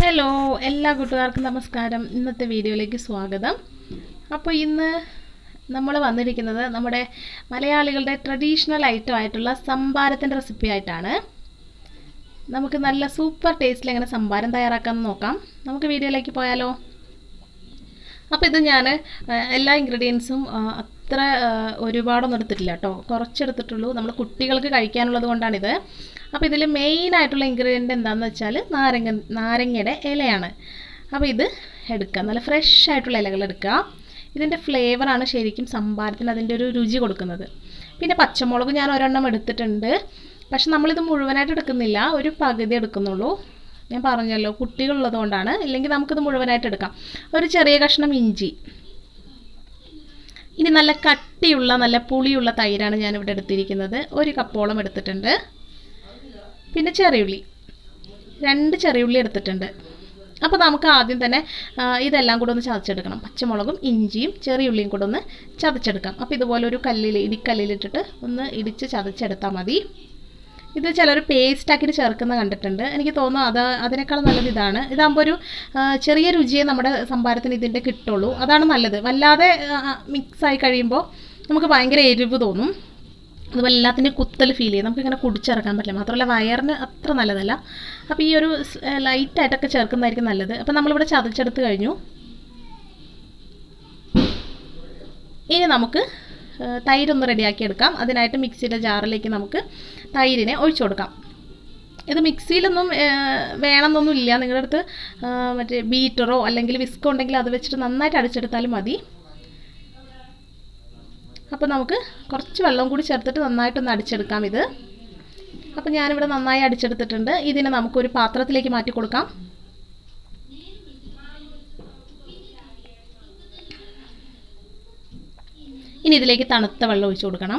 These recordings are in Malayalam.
ഹലോ എല്ലാ കൂട്ടുകാർക്കും നമസ്കാരം ഇന്നത്തെ വീഡിയോയിലേക്ക് സ്വാഗതം അപ്പോൾ ഇന്ന് നമ്മൾ വന്നിരിക്കുന്നത് നമ്മുടെ മലയാളികളുടെ ട്രഡീഷണൽ ഐറ്റം ആയിട്ടുള്ള സംഭാരത്തിൻ്റെ റെസിപ്പി ആയിട്ടാണ് നമുക്ക് നല്ല സൂപ്പർ ടേസ്റ്റിൽ എങ്ങനെ സംഭാരം തയ്യാറാക്കാമെന്ന് നോക്കാം നമുക്ക് വീഡിയോയിലേക്ക് പോയാലോ അപ്പോൾ ഇത് ഞാൻ എല്ലാ ഇൻഗ്രീഡിയൻസും അത്ര ഒരുപാടൊന്നും എടുത്തിട്ടില്ല കേട്ടോ കുറച്ചെടുത്തിട്ടുള്ളൂ നമ്മൾ കുട്ടികൾക്ക് കഴിക്കാനുള്ളത് കൊണ്ടാണിത് അപ്പോൾ ഇതിൽ മെയിൻ ആയിട്ടുള്ള ഇൻഗ്രീഡിയൻ്റ് എന്താണെന്ന് വെച്ചാൽ നാരങ്ങ നാരങ്ങയുടെ ഇലയാണ് അപ്പോൾ ഇത് എടുക്കുക നല്ല ഫ്രഷ് ആയിട്ടുള്ള ഇലകൾ എടുക്കുക ഇതിൻ്റെ ഫ്ലേവറാണ് ശരിക്കും സംഭാരത്തിന് അതിൻ്റെ ഒരു രുചി കൊടുക്കുന്നത് പിന്നെ പച്ചമുളക് ഞാൻ ഒരെണ്ണം എടുത്തിട്ടുണ്ട് പക്ഷെ നമ്മളിത് മുഴുവനായിട്ട് എടുക്കുന്നില്ല ഒരു പകുതി എടുക്കുന്നുള്ളൂ ഞാൻ പറഞ്ഞല്ലോ കുട്ടികളുള്ളത് കൊണ്ടാണ് ഇല്ലെങ്കിൽ നമുക്കിത് മുഴുവനായിട്ട് എടുക്കാം ഒരു ചെറിയ കഷ്ണം ഇഞ്ചി ഇനി നല്ല കട്ടിയുള്ള നല്ല പുളിയുള്ള തൈരാണ് ഞാനിവിടെ എടുത്തിരിക്കുന്നത് ഒരു കപ്പോളം എടുത്തിട്ടുണ്ട് പിന്നെ ചെറിയുള്ളി രണ്ട് ചെറിയുള്ളി എടുത്തിട്ടുണ്ട് അപ്പോൾ നമുക്ക് ആദ്യം തന്നെ ഇതെല്ലാം കൂടെ ഒന്ന് ചതച്ചെടുക്കണം പച്ചമുളകും ഇഞ്ചിയും ചെറിയുള്ളിയും കൂടെ ഒന്ന് ചതച്ചെടുക്കാം അപ്പോൾ ഇതുപോലെ ഒരു കല്ലിൽ ഇടിക്കല്ലിലിട്ടിട്ട് ഒന്ന് ഇടിച്ച് ചതച്ചെടുത്താൽ മതി ഇത് ചിലർ പേസ്റ്റ് ആക്കിയിട്ട് ചേർക്കുന്ന കണ്ടിട്ടുണ്ട് എനിക്ക് തോന്നുന്നു അത് അതിനേക്കാൾ നല്ലത് ഇതാണ് ഇതാകുമ്പോൾ ഒരു ചെറിയ രുചിയെ നമ്മുടെ സംഭാരത്തിന് ഇതിൻ്റെ കിട്ടുള്ളൂ അതാണ് നല്ലത് വല്ലാതെ മിക്സായി കഴിയുമ്പോൾ നമുക്ക് ഭയങ്കര എരിവ് തോന്നും അതുപോലെ എല്ലാത്തിൻ്റെ കുത്തൽ ഫീൽ ചെയ്യും നമുക്കിങ്ങനെ കുടിച്ചിറക്കാൻ പറ്റില്ല മാത്രമല്ല വയറിന് അത്ര നല്ലതല്ല അപ്പോൾ ഈ ഒരു ലൈറ്റായിട്ടൊക്കെ ചേർക്കുന്നതായിരിക്കും നല്ലത് അപ്പോൾ നമ്മളിവിടെ ചതച്ചെടുത്ത് കഴിഞ്ഞു ഇനി നമുക്ക് തൈരൊന്ന് റെഡിയാക്കി എടുക്കാം അതിനായിട്ട് മിക്സിയുടെ ജാറിലേക്ക് നമുക്ക് തൈരിനെ ഒഴിച്ചു കൊടുക്കാം ഇത് മിക്സിയിലൊന്നും വേണമെന്നൊന്നും ഇല്ല നിങ്ങളുടെ അടുത്ത് മറ്റേ ബീറ്ററോ അല്ലെങ്കിൽ വിസ്കോ ഉണ്ടെങ്കിൽ അത് വെച്ചിട്ട് നന്നായിട്ട് അടിച്ചെടുത്താലും മതി അപ്പോൾ നമുക്ക് കുറച്ച് വെള്ളം കൂടി ചേർത്തിട്ട് നന്നായിട്ടൊന്ന് അടിച്ചെടുക്കാം ഇത് അപ്പോൾ ഞാനിവിടെ നന്നായി അടിച്ചെടുത്തിട്ടുണ്ട് ഇതിനെ നമുക്കൊരു പാത്രത്തിലേക്ക് മാറ്റി കൊടുക്കാം ഇനി ഇതിലേക്ക് തണുത്ത വെള്ളം ഒഴിച്ചു കൊടുക്കണം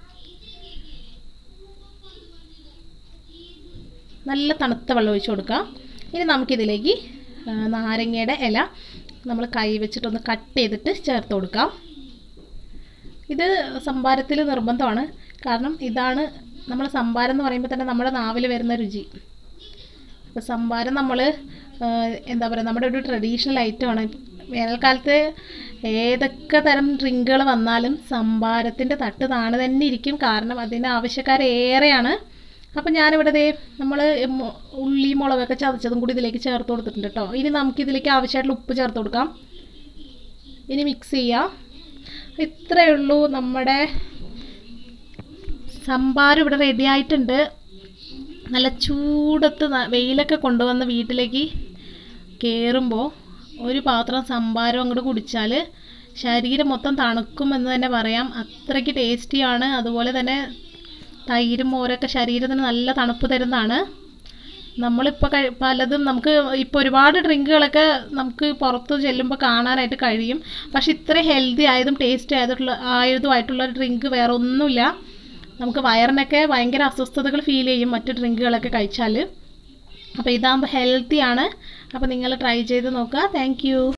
നല്ല തണുത്ത വെള്ളം ഒഴിച്ചു കൊടുക്കുക ഇനി നമുക്കിതിലേക്ക് നാരങ്ങയുടെ ഇല നമ്മൾ കൈ വെച്ചിട്ടൊന്ന് കട്ട് ചെയ്തിട്ട് ചേർത്ത് കൊടുക്കാം ഇത് സംഭാരത്തിൽ നിർബന്ധമാണ് കാരണം ഇതാണ് നമ്മൾ സംഭാരം എന്ന് പറയുമ്പോൾ തന്നെ നമ്മുടെ നാവിൽ വരുന്ന രുചി അപ്പോൾ സംഭാരം നമ്മൾ എന്താ പറയുക നമ്മുടെ ഒരു ട്രഡീഷണൽ ഐറ്റമാണ് വേനൽക്കാലത്ത് ഏതൊക്കെ തരം ഡ്രിങ്കുകൾ വന്നാലും സംഭാരത്തിൻ്റെ തട്ട് താണ് തന്നെ ഇരിക്കും കാരണം അതിന് ആവശ്യക്കാരേറെയാണ് അപ്പം ഞാനിവിടെ ദേ നമ്മൾ ഉള്ളി മുളകൊക്കെ ചതച്ചതും കൂടി ഇതിലേക്ക് ചേർത്ത് കൊടുത്തിട്ടുണ്ട് കേട്ടോ ഇനി നമുക്കിതിലേക്ക് ആവശ്യമായിട്ടുള്ള ഉപ്പ് ചേർത്ത് കൊടുക്കാം ഇനി മിക്സ് ചെയ്യാം ഇത്രയേ ഉള്ളൂ നമ്മുടെ സംഭാരം ഇവിടെ റെഡി ആയിട്ടുണ്ട് നല്ല ചൂടത്ത് വെയിലൊക്കെ കൊണ്ടുവന്ന് വീട്ടിലേക്ക് കയറുമ്പോൾ ഒരു പാത്രം സംഭാരം അങ്ങോട്ട് കുടിച്ചാൽ ശരീരം മൊത്തം തണുക്കുമെന്ന് തന്നെ പറയാം അത്രയ്ക്ക് ടേസ്റ്റിയാണ് അതുപോലെ തന്നെ തൈരും മോരൊക്കെ ശരീരത്തിന് നല്ല തണുപ്പ് തരുന്നതാണ് നമ്മളിപ്പോൾ കഴി പലതും നമുക്ക് ഇപ്പോൾ ഒരുപാട് ഡ്രിങ്കുകളൊക്കെ നമുക്ക് പുറത്ത് ചെല്ലുമ്പോൾ കാണാനായിട്ട് കഴിയും പക്ഷെ ഇത്ര ഹെൽത്തി ആയതും ടേസ്റ്റ് ആയതുള്ള ആയതുമായിട്ടുള്ള ഡ്രിങ്ക് വേറെ ഒന്നുമില്ല നമുക്ക് വയറിനൊക്കെ ഭയങ്കര അസ്വസ്ഥതകൾ ഫീൽ ചെയ്യും മറ്റു ഡ്രിങ്കുകളൊക്കെ കഴിച്ചാൽ അപ്പോൾ ഇതാകുമ്പോൾ ഹെൽത്തിയാണ് അപ്പോൾ നിങ്ങൾ ട്രൈ ചെയ്ത് നോക്കുക താങ്ക്